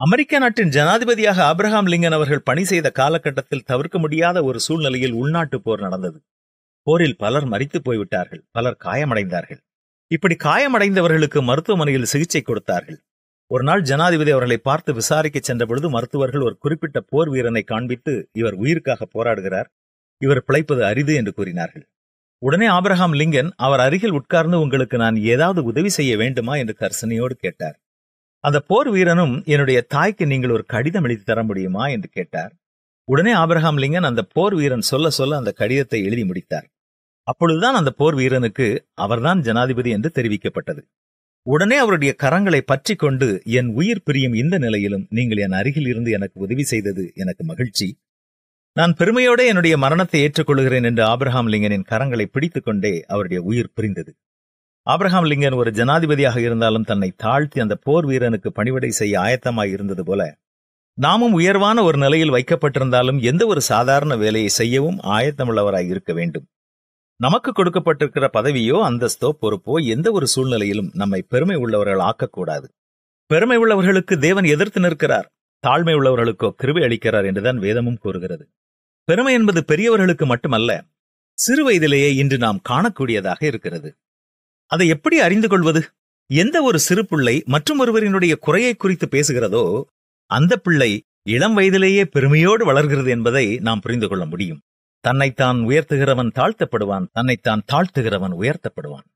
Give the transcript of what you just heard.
அமெரிக்க நாட்டின் ஜனாதிபதியாக Abraham Lincoln அவர்கள் பணி செய்த காலகட்டத்தில் தவிர்க்க முடியாத ஒரு சூழ்நிலையில் உள்நாட்டு போர் நடந்தது போரில் பலர் மரித்து போய்விட்டார்கள் பலர் காயமடைந்தார்கள் இப்படி காயமடைந்தவர்களுக்கு மருத்துவமனையில் சிகிச்சை கொடுத்தார்கள் ஒரு நாள் ஜனாதிபதி அவர்களை பார்த்து விசாரிக்க சென்ற பொழுது மருத்துவர்கள் ஒரு குறிப்பிட்ட போர் வீரனை காண்பித்து இவர் உயிருக்காக போராடுகிறார் இவர் பிழைப்பது அரிது என்று கூறினார்கள் உடனே ஆபிரகாம் லிங்கன் அவர் அருகில் உட்கார்ந்து உங்களுக்கு நான் ஏதாவது உதவி செய்ய வேண்டுமா என்று கர்சனையோடு கேட்டார் அந்த போர் வீரனும் என்னுடைய தாய்க்கு நீங்கள் ஒரு கடிதம் எழுதி தர முடியுமா என்று கேட்டார் உடனே ஆபிரகாம் லிங்கன் அந்த போர் வீரன் சொல்ல சொல்ல அந்த கடிதத்தை எழுதி முடித்தார் அப்பொழுதுதான் அந்த போர் வீரனுக்கு அவர்தான் ஜனாதிபதி என்று தெரிவிக்கப்பட்டது உடனே அவருடைய கரங்களை பற்றி கொண்டு என் உயிர் பிரியும் இந்த நிலையிலும் நீங்கள் என் அருகில் இருந்து எனக்கு உதவி செய்தது எனக்கு மகிழ்ச்சி நான் பெருமையோட என்னுடைய மரணத்தை ஏற்றுக்கொள்கிறேன் என்று ஆபிரகாம் லிங்கனின் கரங்களை பிடித்துக் கொண்டே அவருடைய உயிர் பிரிந்தது ஆபிரகாம் லிங்கன் ஒரு ஜனாதிபதியாக இருந்தாலும் தன்னை தாழ்த்தி அந்த போர் வீரனுக்கு பணிவிடை செய்ய ஆயத்தமாய் இருந்தது போல நாமும் உயர்வான ஒரு நிலையில் வைக்கப்பட்டிருந்தாலும் எந்த ஒரு சாதாரண வேலையை செய்யவும் ஆயத்தமுள்ளவராய் இருக்க வேண்டும் நமக்கு கொடுக்கப்பட்டிருக்கிற பதவியோ அந்தஸ்தோ பொறுப்போ எந்த ஒரு சூழ்நிலையிலும் நம்மை பெருமை உள்ளவர்கள் ஆக்கக்கூடாது பெருமை உள்ளவர்களுக்கு தேவன் எதிர்த்து நிற்கிறார் தாழ்மை உள்ளவர்களுக்கோ கிருபை அளிக்கிறார் என்றுதான் வேதமும் கூறுகிறது பெருமை என்பது பெரியவர்களுக்கு மட்டுமல்ல சிறு வயதிலேயே இன்று நாம் காணக்கூடியதாக இருக்கிறது அதை எப்படி அறிந்து கொள்வது எந்த ஒரு சிறு பிள்ளை மற்றும் ஒருவரினுடைய குறையை குறித்து பேசுகிறதோ அந்த பிள்ளை இளம் வயதிலேயே பெருமையோடு வளர்கிறது என்பதை நாம் புரிந்து கொள்ள முடியும் தன்னைத்தான் உயர்த்துகிறவன் தாழ்த்தப்படுவான் தன்னைத்தான் தாழ்த்துகிறவன் உயர்த்தப்படுவான்